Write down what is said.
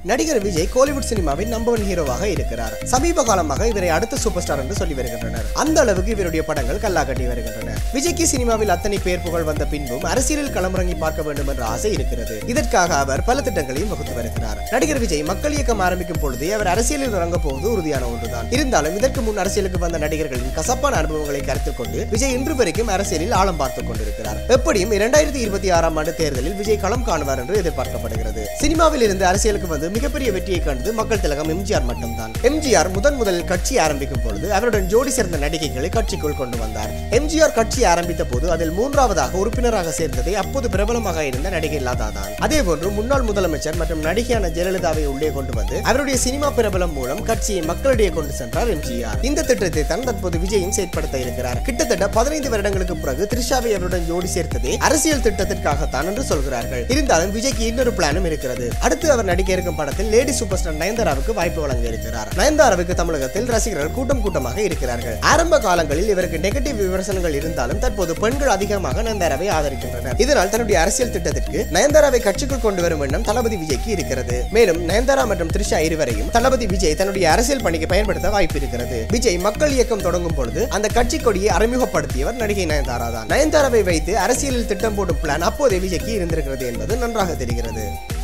நடிகர் விஜய் கோலிவுட் சினிமாவின் number one ஹீரோவாக இருக்கிறார் சமீப காலமாக இவரை அடுத்த சூப்பர் ஸ்டார் என்று சொல்லி வருகின்றனர் அந்த அளவுக்கு இவருடைய படங்கள் கல்லா கட்டி வருகின்றன விஜய்க்கு சினிமாவில் அத்தனை பேர் புகழ் வந்த பின்பும் அரசியலில் களமிறங்கி பார்க்க வேண்டும் என்ற ஆசை இருக்கிறது இதற்காக அவர் பல திட்டங்களையும் வகுத்து வருகிறார் நடிகர் விஜய் மக்கள் இயக்கம் ஆரம்பிக்கும் பொழுது அவர் அரசியலில் இறங்க போவது உறுதியான ஒன்றுதான் இருந்தாலும் இதற்கு முன் அரசியலுக்கு வந்த நடிகர்களின் கசப்பான அனுபவங்களை கருத்தில் கொண்டு விஜய் இன்று வரைக்கும் அரசியலில் ஆழம் பார்த்துக் கொண்டிருக்கிறார் எப்படியும் இரண்டாயிரத்தி இருபத்தி ஆறாம் ஆண்டு தேர்தலில் விஜய் களம் காணுவார் என்று எதிர்பார்க்கப்படுகிறது சினிமாவில் இருந்து அரசியலுக்கு வந்து மிகப்பெரிய வெற்றியை கண்டது மக்கள் திலகம் எம்ஜிஆர் மட்டும்தான் எம்ஜிஆர் முதன் முதலில் கட்சி ஆரம்பிக்கும் பொழுது அவருடன் ஜோடி சேர்ந்த நடிகைகளை கட்சிக்குள் கொண்டு வந்தார் எம்ஜிஆர் கட்சி ஆரம்பித்த போது அதில் மூன்றாவதாக உறுப்பினராக சேர்ந்ததே அப்போது பிரபலமாக இருந்த நடிகை லதா தான் அதே போன்று முன்னாள் முதலமைச்சர் மற்றும் நடிகையான ஜெயலலிதாவை உள்ளே கொண்டு வந்து அவருடைய சினிமா பிரபலம் மூலம் கட்சியை மக்களிடையே கொண்டு சென்றார் எம்ஜிஆர் இந்த திட்டத்தை தான் தற்போது விஜயும் செயற்படுத்த இருக்கிறார் கிட்டத்தட்ட பதினைந்து வருடங்களுக்கு பிறகு த்ரிஷாவை அவருடன் ஜோடி சேர்த்ததே அரசியல் திட்டத்திற்காகத்தான் என்று சொல்கிறார்கள் இருந்தாலும் விஜய்க்கு இன்னொரு பிளானும் இருக்கிறது அடுத்து அவர் நடிக்க இருக்கும் படத்தில் லேடி சூப்பர் ஸ்டார் நயன்தாராவுக்கு வாய்ப்பு வழங்க இருக்கிறார் நயன்தாராவுக்கு தமிழகத்தில் ரசிகர்கள் கூட்டம் கூட்டமாக இருக்கிறார்கள் ஆரம்ப காலங்களில் இவருக்கு நெகட்டிவ் விமர்சனங்கள் இருந்தாலும் தற்போது பெண்கள் அதிகமாக நயன்தாராவை ஆதரிக்கின்றனர் இதனால் தன்னுடைய அரசியல் திட்டத்திற்கு நயன்தாராவை கட்சிக்குள் கொண்டு வரும் எண்ணம் தளபதி விஜய்க்கு இருக்கிறது மேலும் நயன்தாரா மற்றும் த்ரிஷா இருவரையும் தளபதி விஜய் தன்னுடைய அரசியல் பணிக்கு பயன்படுத்த வாய்ப்பு இருக்கிறது விஜய் மக்கள் இயக்கம் தொடங்கும் பொழுது அந்த கட்சி கொடியை அறிமுகப்படுத்தியவர் நடிகை நயன்தாரா தான் நயன்தாராவை வைத்து அரசியலில் திட்டம் போடும் பிளான் அப்போதே விஜய்க்கு இருந்திருக்கிறது என்பது நன்றாக தெரிகிறது